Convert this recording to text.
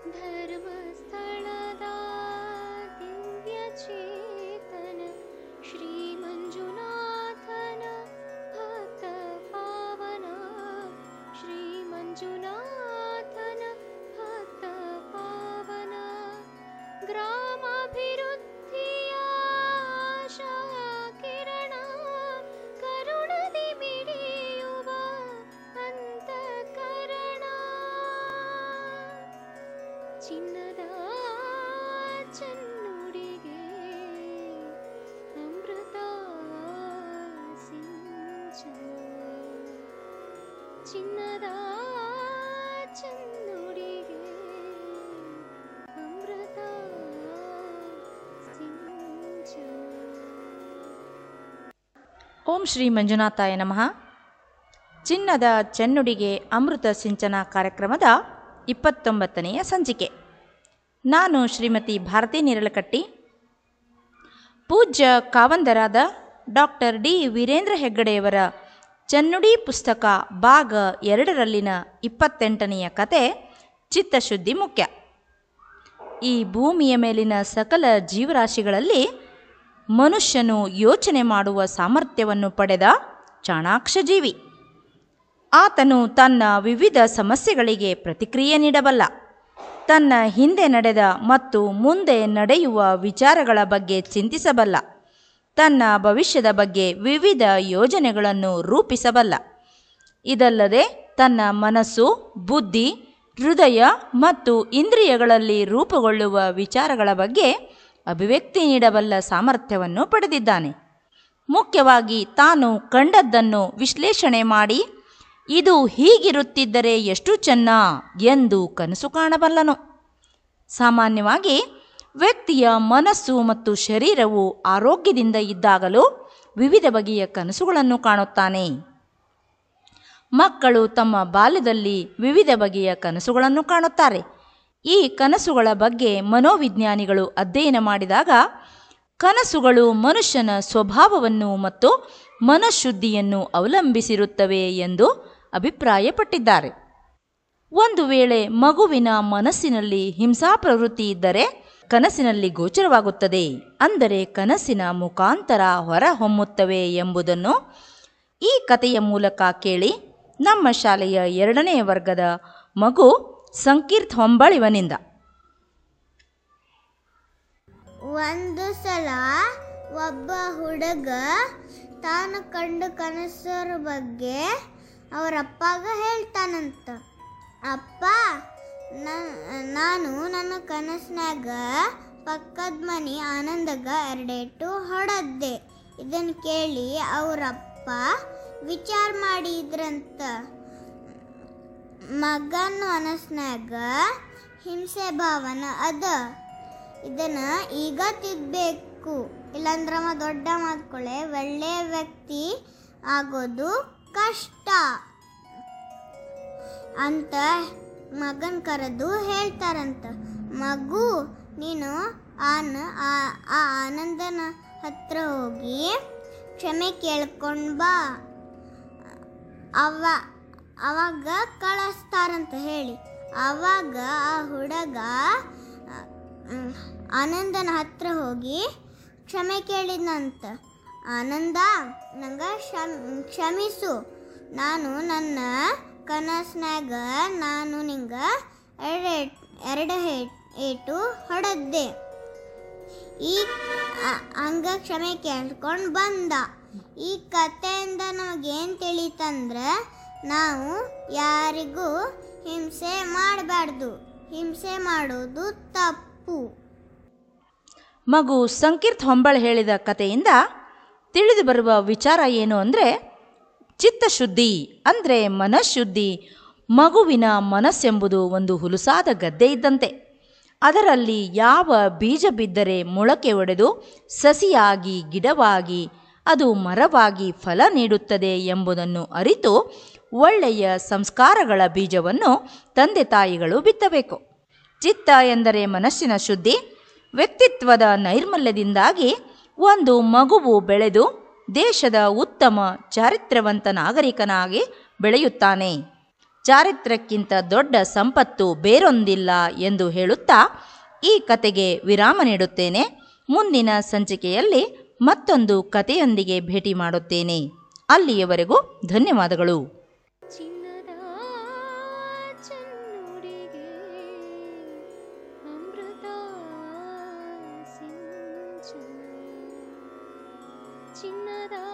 ಧರ್ಮಸ್ಥಳದ ದಿವ್ಯ ಚೇತನ ಶ್ರೀ ಮಂಜುನಾಥನ ಭಕ್ತ ಪಾವನ ಶ್ರೀ ಮಂಜುನಾಥನ ಭಕ್ತ ಪಾವನ ಗ್ರಾಮಾಭಿವೃದ್ಧಿಯ ಆಶಾ ಕಿರಣ ಕರುಣದಿ ಮಿಡಿಯುವ ಅಂತಃಕರಣ ಚಿನ್ನದ ಚೆನ್ನುಡಿಗೆ ಅಮೃತ ಸಿಂಚನ ಚಿನ್ನದ ಚೆನ್ನುಡಿಗೆ ಅಮೃತ ಸಿಂಚನ ಓಂ ಶ್ರೀ ಮಂಜುನಾಥಾಯ ನಮಃ ಚಿನ್ನದ ಚೆನ್ನುಡಿಗೆ ಅಮೃತ ಸಿಂಚನ ಕಾರ್ಯಕ್ರಮದ ಇಪ್ಪತ್ತೊಂಬತ್ತನೆಯ ಸಂಚಿಕೆ ನಾನು ಶ್ರೀಮತಿ ಭಾರತಿ ನಿರಳಕಟ್ಟಿ ಪೂಜ್ಯ ಕಾವಂದರಾದ ಡಾಕ್ಟರ್ ಡಿ ವೀರೇಂದ್ರ ಹೆಗ್ಗಡೆಯವರ ಚೆನ್ನುಡಿ ಪುಸ್ತಕ ಭಾಗ ಎರಡರಲ್ಲಿನ ಇಪ್ಪತ್ತೆಂಟನೆಯ ಕತೆ ಚಿತ್ತಶುದ್ಧಿ ಮುಖ್ಯ ಈ ಭೂಮಿಯ ಮೇಲಿನ ಸಕಲ ಜೀವರಾಶಿಗಳಲ್ಲಿ ಮನುಷ್ಯನು ಯೋಚನೆ ಮಾಡುವ ಸಾಮರ್ಥ್ಯವನ್ನು ಪಡೆದ ಚಾಣಾಕ್ಷ ಜೀವಿ ಆತನು ತನ್ನ ವಿವಿಧ ಸಮಸ್ಯೆಗಳಿಗೆ ಪ್ರತಿಕ್ರಿಯೆ ನೀಡಬಲ್ಲ ತನ್ನ ಹಿಂದೆ ನಡೆದ ಮತ್ತು ಮುಂದೆ ನಡೆಯುವ ವಿಚಾರಗಳ ಬಗ್ಗೆ ಚಿಂತಿಸಬಲ್ಲ ತನ್ನ ಭವಿಷ್ಯದ ಬಗ್ಗೆ ವಿವಿಧ ಯೋಜನೆಗಳನ್ನು ರೂಪಿಸಬಲ್ಲ ಇದಲ್ಲದೆ ತನ್ನ ಮನಸ್ಸು ಬುದ್ಧಿ ಹೃದಯ ಮತ್ತು ಇಂದ್ರಿಯಗಳಲ್ಲಿ ರೂಪುಗೊಳ್ಳುವ ವಿಚಾರಗಳ ಬಗ್ಗೆ ಅಭಿವ್ಯಕ್ತಿ ನೀಡಬಲ್ಲ ಸಾಮರ್ಥ್ಯವನ್ನು ಪಡೆದಿದ್ದಾನೆ ಮುಖ್ಯವಾಗಿ ತಾನು ಕಂಡದ್ದನ್ನು ವಿಶ್ಲೇಷಣೆ ಮಾಡಿ ಇದು ಹೀಗಿರುತ್ತಿದ್ದರೆ ಎಷ್ಟು ಚೆನ್ನ ಎಂದು ಕನಸು ಕಾಣಬಲ್ಲನು ಸಾಮಾನ್ಯವಾಗಿ ವ್ಯಕ್ತಿಯ ಮನಸ್ಸು ಮತ್ತು ಶರೀರವು ಆರೋಗ್ಯದಿಂದ ಇದ್ದಾಗಲೂ ವಿವಿಧ ಬಗೆಯ ಕನಸುಗಳನ್ನು ಕಾಣುತ್ತಾನೆ ಮಕ್ಕಳು ತಮ್ಮ ಬಾಲ್ಯದಲ್ಲಿ ವಿವಿಧ ಬಗೆಯ ಕನಸುಗಳನ್ನು ಕಾಣುತ್ತಾರೆ ಈ ಕನಸುಗಳ ಬಗ್ಗೆ ಮನೋವಿಜ್ಞಾನಿಗಳು ಅಧ್ಯಯನ ಮಾಡಿದಾಗ ಕನಸುಗಳು ಮನುಷ್ಯನ ಸ್ವಭಾವವನ್ನು ಮತ್ತು ಮನಃಶುದ್ಧಿಯನ್ನು ಅವಲಂಬಿಸಿರುತ್ತವೆ ಎಂದು ಅಭಿಪ್ರಾಯಪಟ್ಟಿದ್ದಾರೆ ಒಂದು ವೇಳೆ ಮಗುವಿನ ಮನಸ್ಸಿನಲ್ಲಿ ಹಿಂಸಾ ಪ್ರವೃತ್ತಿ ಇದ್ದರೆ ಕನಸಿನಲ್ಲಿ ಗೋಚರವಾಗುತ್ತದೆ ಅಂದರೆ ಕನಸಿನ ಮುಖಾಂತರ ಹೊರಹೊಮ್ಮುತ್ತವೆ ಎಂಬುದನ್ನು ಈ ಕಥೆಯ ಮೂಲಕ ಕೇಳಿ ನಮ್ಮ ಶಾಲೆಯ ಎರಡನೇ ವರ್ಗದ ಮಗು ಸಂಕೀರ್ತ್ ಹೊಂಬಳಿವನಿಂದ ಒಂದು ಸಲ ಒಬ್ಬ ಹುಡುಗ ತಾನು ಕಂಡ ಕನಸರ ಬಗ್ಗೆ ಅವರ ಅಪ್ಪಗ ಹೇಳ್ತಾನಂತ ಅಪ್ಪ ನ- ನಾನು ನನ್ನ ಕನಸಿನಾಗ ಪಕ್ಕದ ಮನೆ ಆನಂದಗ ಎರಡೇಟು ಹೊಡೆದ್ದೆ ಇದನ್ನು ಕೇಳಿ ಅವರಪ್ಪ ವಿಚಾರ ಮಾಡಿದ್ರಂತ ಮಗನ ಮನಸ್ನಾಗ ಹಿಂಸೆ ಭಾವನ ಅದ ಇದನ್ನ ಈಗ ತಿದ್ದಬೇಕು ಇಲ್ಲಾಂದ್ರ ಅವ ದೊಡ್ಡ ಮಾತ್ಕೊಳ್ಳೆ ಒಳ್ಳೆಯ ವ್ಯಕ್ತಿ ಆಗೋದು ಕಷ್ಟ ಅಂತ ಮಗನ್ ಕರೆದು ಹೇಳ್ತಾರಂತ ಮಗು ನೀನು ಆನ ಆ- ಆ ಆನಂದನ ಹತ್ರ ಹೋಗಿ ಕ್ಷಮೆ ಕೇಳ್ಕೊಂಡ್ ಬಾ ಅವ ಅವಾಗ ಕಳಿಸ್ತಾರಂತ ಹೇಳಿ ಅವಾಗ ಆ ಹುಡುಗ ಆ, ಮ್, ಆನಂದನ ಹತ್ರ ಹೋಗಿ ಕ್ಷಮೆ ಕೇಳಿದ್ನಂತ ಆನಂದ ನಂಗೆ ಕ್ಷಮ್ ಕ್ಷಮಿಸು ನಾನು ನನ್ನ ಕನಸ್ನಾಗ ನಾನು ನಿಂಗೆ ಎರಡು ಎರಡು ಹೇ- ಏಟು ಹೊಡೆದ್ದೆ ಈ ಆ- ಹಂಗ ಕ್ಷಮೆ ಕೇಳ್ಕೊಂಡು ಬಂದ ಈ ಕಥೆಯಿಂದ ನಮಗೇನು ತಿಳಿತಂದ್ರೆ ನಾವು ಯಾರಿಗೂ ಹಿಂಸೆ ಮಾಡಬಾರ್ದು ಹಿಂಸೆ ಮಾಡೋದು ತಪ್ಪು ಮಗು ಸಂಕೀರ್ತ್ ಹೊಂಬಳ ಹೇಳಿದ ಕಥೆಯಿಂದ ತಿಳಿದು ಬರುವ ವಿಚಾರ ಏನು ಅಂದರೆ ಚಿತ್ತಶುದ್ಧಿ ಅಂದರೆ ಮನಃಶುದ್ಧಿ ಮಗುವಿನ ಮನಸ್ಸೆಂಬುದು ಒಂದು ಹುಲುಸಾದ ಗದ್ದೆ ಇದ್ದಂತೆ ಅದರಲ್ಲಿ ಯಾವ ಬೀಜ ಬಿದ್ದರೆ ಮೊಳಕೆ ಒಡೆದು ಸಸಿಯಾಗಿ ಗಿಡವಾಗಿ ಅದು ಮರವಾಗಿ ಫಲ ನೀಡುತ್ತದೆ ಎಂಬುದನ್ನು ಅರಿತು ಒಳ್ಳೆಯ ಸಂಸ್ಕಾರಗಳ ಬೀಜವನ್ನು ತಂದೆ ತಾಯಿಗಳು ಬಿತ್ತಬೇಕು ಚಿತ್ತ ಎಂದರೆ ಮನಸ್ಸಿನ ಶುದ್ಧಿ ವ್ಯಕ್ತಿತ್ವದ ನೈರ್ಮಲ್ಯದಿಂದಾಗಿ ಒಂದು ಮಗುವು ಬೆಳೆದು ದೇಶದ ಉತ್ತಮ ಚಾರಿತ್ರ್ಯವಂತ ನಾಗರಿಕನಾಗಿ ಬೆಳೆಯುತ್ತಾನೆ ಚಾರಿತ್ರಕ್ಕಿಂತ ದೊಡ್ಡ ಸಂಪತ್ತು ಬೇರೊಂದಿಲ್ಲ ಎಂದು ಹೇಳುತ್ತಾ ಈ ಕತೆಗೆ ವಿರಾಮ ನೀಡುತ್ತೇನೆ ಮುಂದಿನ ಸಂಚಿಕೆಯಲ್ಲಿ ಮತ್ತೊಂದು ಕಥೆಯೊಂದಿಗೆ ಭೇಟಿ ಮಾಡುತ್ತೇನೆ ಅಲ್ಲಿಯವರೆಗೂ ಧನ್ಯವಾದಗಳು ಚಿನ್ನದ ಚೆನ್ನುಡಿಗೆ ಅಮೃತ ಸಿಂಚನ ಚಿನ್ನದ